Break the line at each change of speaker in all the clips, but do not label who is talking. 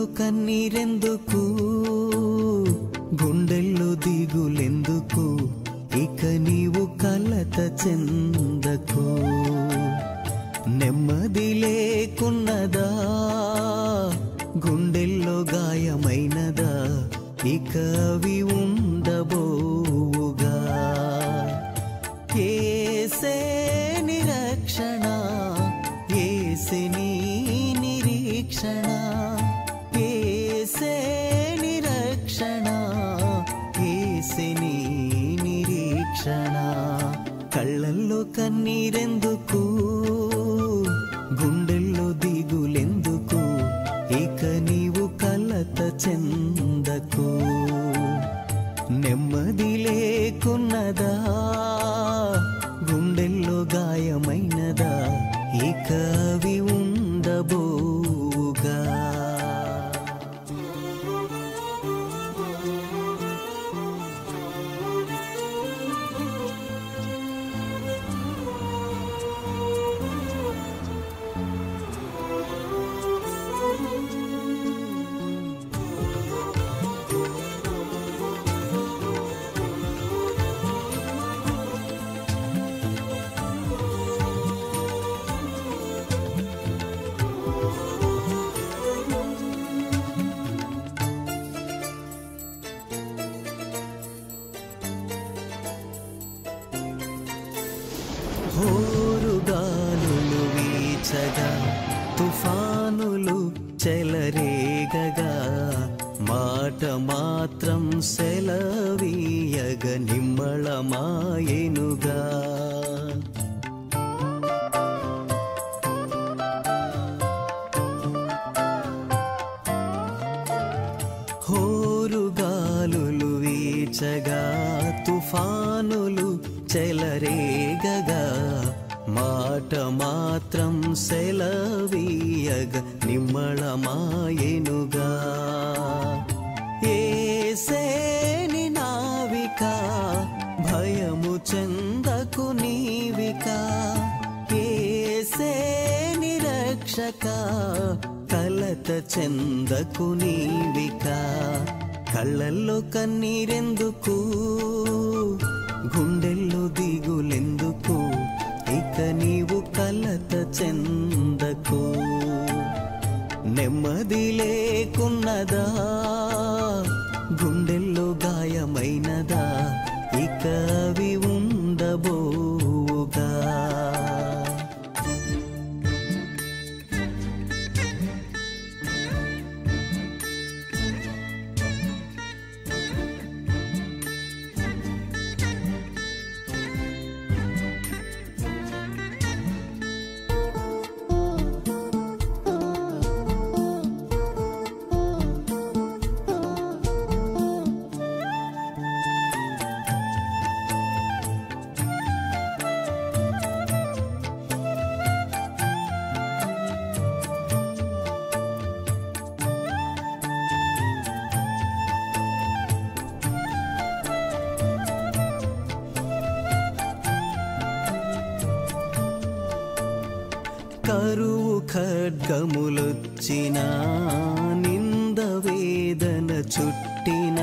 కన్నీరెందుకు గుండెల్లో దిగులెందుకు ఇక నీవు కలత చెందకు నెమ్మది లేకున్నదా గుండెల్లో గాయమైనదా ఇక అవి ఉండబోవుగా ఏసే నిరక్షణ ఏసే నీ నిరీక్షణ ఏసే నిరక్షణ ఏసే నీ నిరీక్షణ కళ్ళల్లో కన్నీరెందుకు గుండెల్లో దిగులెందుకు ఇక నీవు కలత చెందకు నెమ్మది లేకున్నదా గుండెల్లో గాయమైనదా ఇక అవి ఉండబోగా హోరుగాలులు వీచగా తుఫానులు చెలరేగగా మాట మాత్రం సెలవీయగ నిమ్మళమాయెనుగా హోరుగాలులు వీచగా తుఫానులు చెలరేగగా మాట మాత్రం సెలవీయగ నిమ్మళమాయెనుగా ఏసేని నావిక భయము చెందకు నీవిక ఏసేని రక్షక కలత చెందకు నీవిక కళ్ళల్లో కన్నీరెందుకు గుండెల్లో దిగులెందుకు ఇక నీవు కలత చెందకు నెమ్మది లేకున్నదా గుండెల్లో గాయమైనదా ఇక అవి ఉండబోగా కరువు ఖడ్గములొచ్చిన నింద వేదన చుట్టిన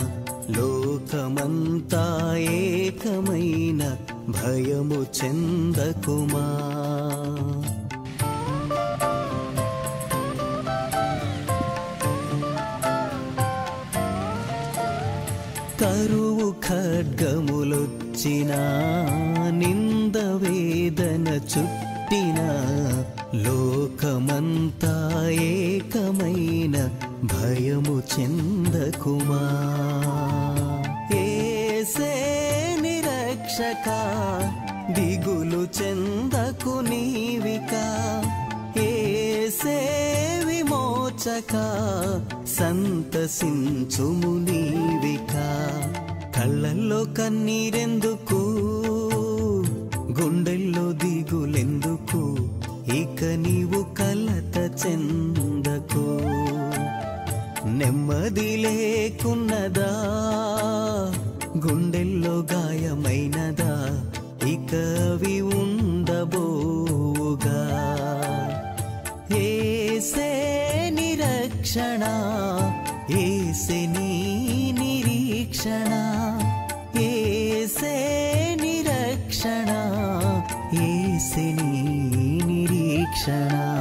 లోకమంతా ఏకమైన భయము చెందకుమా కరువు ఖడ్గములొచ్చిన నింద వేదన చుట్టిన లోకమంతా ఏకమైన భయము చెందకుమా ఏసే నిరక్షక దిగులు చెందకు నీవిక ఏసే విమోచక సంతసించుము నీవిక కళ్ళల్లో కన్నీరెందుకు గుండెల్లో దిగులెందుకు ఇక నీవు కలత చెందకు నెమ్మది లేకున్నదా గుండెల్లో గాయమైనదా ఇక అవి ఉండబోగా ఏసే నిరక్షణ ఏసే నీ నిరీక్షణ ఏసే నిరక్షణ ఏసే నీ నిరీక్షణ